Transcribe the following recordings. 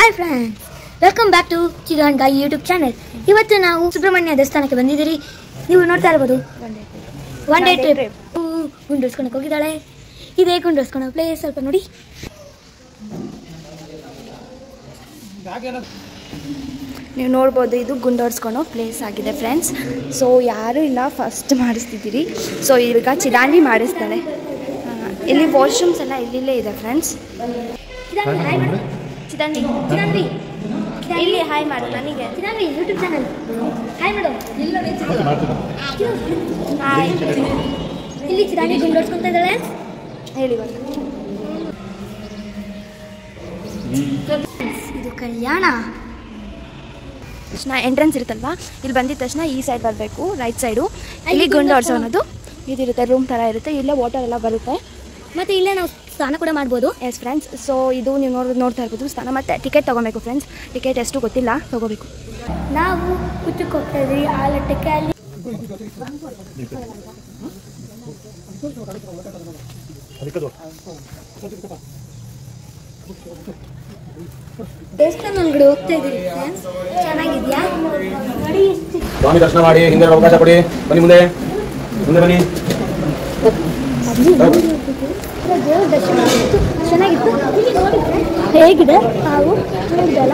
Hi friends welcome back to ಚಿಗಾನ್ ಗಾಯಿ YouTube channel ಇವತ್ತು ನಾವು ಸುಬ್ರಹ್ಮಣ್ಯ ದೇವಸ್ಥಾನಕ್ಕೆ ಬಂದಿದ್ದೀರಿ ನೀವು ನೋಡ್ತಾ ಇರ್ಬೋದು ಒನ್ ಡೇ ಟ್ರಿಪ್ ಗುಂಡಿಸ್ಕೊಳಕ್ಕೆ ಹೋಗಿದ್ದಾಳೆ ಇದೇ ಗುಂಡಿಸ್ಕೊಳೋ ಪ್ಲೇಸ್ ಸ್ವಲ್ಪ ನೋಡಿ ನೀವು ನೋಡ್ಬೋದು ಇದು ಗುಂಡೋರ್ಸ್ಕೊಳೋ ಪ್ಲೇಸ್ ಆಗಿದೆ ಫ್ರೆಂಡ್ಸ್ ಸೊ ಯಾರೂ ಇಲ್ಲ ಫಸ್ಟ್ ಮಾಡಿಸ್ತಿದ್ದೀರಿ ಸೊ ಈಗ ಚಿದಾಂಡಿ ಮಾಡಿಸ್ತಾಳೆ ಆ, ಇಲ್ಲಿ ವಾಶ್ರೂಮ್ಸ್ ಎಲ್ಲ ಇಲ್ಲಿಲ್ಲೇ ಇದೆ ಫ್ರೆಂಡ್ಸ್ ಚಿದಾನ್ವಿ ಹಾಯ್ ಮಾಡು ಚಿದಾಂಡಿ ಚಿದಾನ್ವಿ ಇಲ್ಲಿ ಹಾಯ್ ಮಾಡು ನನಗೆ ಚಿದಾನ್ವಿ ಯೂಟ್ಯೂಬ್ ಚಾನೆಲ್ ಹಾಯ್ ಮಾಡು ಹಾಯ್ ಇಲ್ಲಿ ಚಿದಾನ್ವಿ ಗುಂಡೋಡ್ಸ್ಕೊಂತ ಇದ್ದಾಳೆ ಹೇಳಿ ಒಂದು ಇದು ಕಲ್ಯಾಣ ತಕ್ಷಣ ಎಂಟ್ರೆನ್ಸ್ ಇರುತ್ತಲ್ವಾ ಇಲ್ಲಿ ಬಂದಿದ ತಕ್ಷಣ ಈ ಸೈಡ್ ಬರಬೇಕು ರೈಟ್ ಸೈಡು ಇಲ್ಲಿ ಗುಂಡೋರ್ಸೋ ಅನ್ನೋದು ಇದಿರುತ್ತೆ ರೂಮ್ ಥರ ಇರುತ್ತೆ ಇಲ್ಲೇ ವಾಟರ್ ಎಲ್ಲ ಬರುತ್ತೆ ಮತ್ತೆ ಇಲ್ಲೇ ನಾವು ಸ್ನಾನ ಕೂಡ ಮಾಡ್ಬೋದು ಎಸ್ ಫ್ರೆಂಡ್ಸ್ ಸೊ ಇದು ನೀವು ನೋಡ್ ನೋಡ್ತಾ ಇರ್ಬೋದು ಸ್ಥಾನ ಮತ್ತು ಟಿಕೆಟ್ ತೊಗೊಬೇಕು ಫ್ರೆಂಡ್ಸ್ ಟಿಕೆಟ್ ಎಷ್ಟು ಗೊತ್ತಿಲ್ಲ ತೊಗೋಬೇಕು ನಾವು ಹುಚ್ಚಕ್ಕೆ ಹೋಗ್ತಾ ಇದ್ವಿ ಆಲಟ್ಟಕ್ಕೆ ಅಲ್ಲಿ ದೇವಸ್ಥಾನ ಒಳಗಡೆ ಹೋಗ್ತಾ ಇದ್ದೀರಿ ಫ್ರೆಂಡ್ಸ್ ಚೆನ್ನಾಗಿದ್ಯಾ ನೋಡಿ ಎಷ್ಟು ಸ್ವಾಮಿ ದರ್ಶನ ಮಾಡಿ ಹಿಂದೆ ಅವಕಾಶ ಕೊಡಿ ಬನ್ನಿ ಮುಂದೆ ಮುಂದೆ ಬನ್ನಿ ದೇವ್ರ ದರ್ಶನ ಆಗಿತ್ತು ಚೆನ್ನಾಗಿತ್ತು ಇಲ್ಲಿ ನೋಡಿ friends, ಹೇಗಿದೆ ನಾವು ನೋಡಿದಲ್ಲ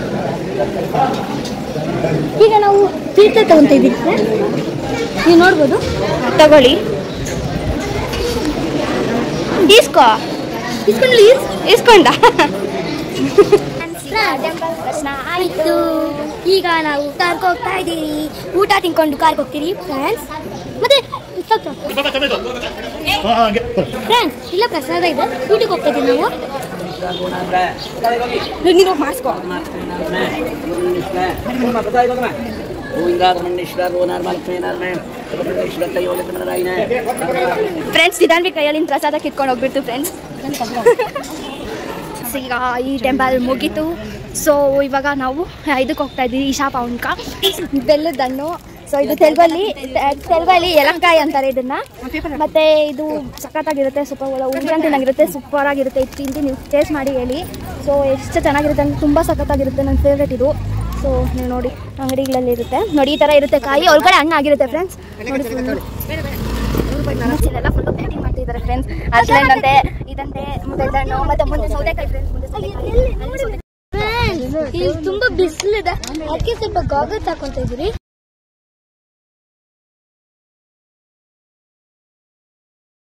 ಈಗ ನಾವು ತೀರ್ಥ ತಗೊಂತ ಇದ್ದೀವಿ friends. ನೀವು ನೋಡ್ಬೋದು ತಗೊಳ್ಳಿ ಇಸ್ಕೋ ಇಸ್ಕೊಂಡು ಇಸ್ಕೊಂಡ ದರ್ಶನ ಆಯಿತು ಈಗ ನಾವು ಕಾರ್ಗೆ ಹೋಗ್ತಾ ಇದ್ದೀವಿ ಊಟ ತಿನ್ಕೊಂಡು ಕಾರ್ಗೆ ಹೋಗ್ತೀರಿ ಫ್ರೆಂಡ್ಸ್ ಮತ್ತೆ ಫ್ರೆಂಡ್ಸ್ ಇಲ್ಲ ಪ್ರಸಾದ ಇದೆ ಊಟಕ್ಕೆ ಹೋಗ್ತಾ ಇದ್ದೀವಿ ನಾವು ನೀನು ಮಾಡಿಸ್ಕೋ ಫ್ರೆಂಡ್ಸ್ ನಿಧಾನ ಕೈಯಲ್ಲಿ ಪ್ರಸಾದ ಕಿತ್ಕೊಂಡು ಹೋಗ್ಬಿಡ್ತು ಫ್ರೆಂಡ್ಸ್ ಈಗ ಈ ಟೆಂಪಲ್ ಮುಗೀತು ಸೊ ಇವಾಗ ನಾವು ಇದಕ್ಕೆ ಹೋಗ್ತಾ ಇದ್ದೀವಿ ಈಶಾ ಪೌನ್ಕ ಬೆಲ್ಲದ ಹಣ್ಣು ಸೊ ಇದು ತೆಲುಗಲ್ಲಿ ತೆಲುಗಲ್ಲಿ ಎಲಂಕಾಯಿ ಅಂತಾರೆ ಇದನ್ನ ಮತ್ತೆ ಇದು ಸಖತ್ತಾಗಿರುತ್ತೆ ಸ್ವಲ್ಪ ಉಂಡೆ ತಿನ್ನಂಗಿರುತ್ತೆ ಸೂಪರ್ ಆಗಿರುತ್ತೆ ಇದು ತಿಂದು ನೀವು ಟೇಸ್ಟ್ ಮಾಡಿ ಹೇಳಿ ಸೊ ಎಷ್ಟು ಚೆನ್ನಾಗಿರುತ್ತೆ ಅಂದ್ರೆ ತುಂಬ ಸಖತ್ತಾಗಿರುತ್ತೆ ನನ್ನ ಫೇವ್ರೇಟ್ ಇದು ಸೊ ನೀವು ನೋಡಿ ಅಂಗಡಿಗಳಲ್ಲಿ ಇರುತ್ತೆ ನೋಡಿ ಈ ಥರ ಇರುತ್ತೆ ಕಾಯಿ ಒಳಗಡೆ ಹಣ್ಣಾಗಿರುತ್ತೆ ಫ್ರೆಂಡ್ಸ್ ನೋಡಿ ಇಲ್ಲೆಲ್ಲ ಫುಲ್ ಪ್ಯಾಕಿಂಗ್ ಮಾಡ್ತಿದ್ದಾರೆ ಫ್ರೆಂಡ್ಸ್ ಅಷ್ಟೇನಂತೆ ಇದಂತೆ ಬೆಲ್ಲಣ್ಣು ಮತ್ತೆ ಮುಂದೆ ಸೌತೆಕಾಯಿ ಫ್ರೆಂಡ್ಸ್ ಮುಂದೆ ಸೌತೆಕಾಯಿ ಇಲ್ಲಿ ತುಂಬಾ ಬಿಸಿಲಿದೆ ಅದಕ್ಕೆ ಸ್ವಲ್ಪ ಗಾಗಲ್ಸ್ ಹಾಕೊಂತ ಇದ್ದೀರಿ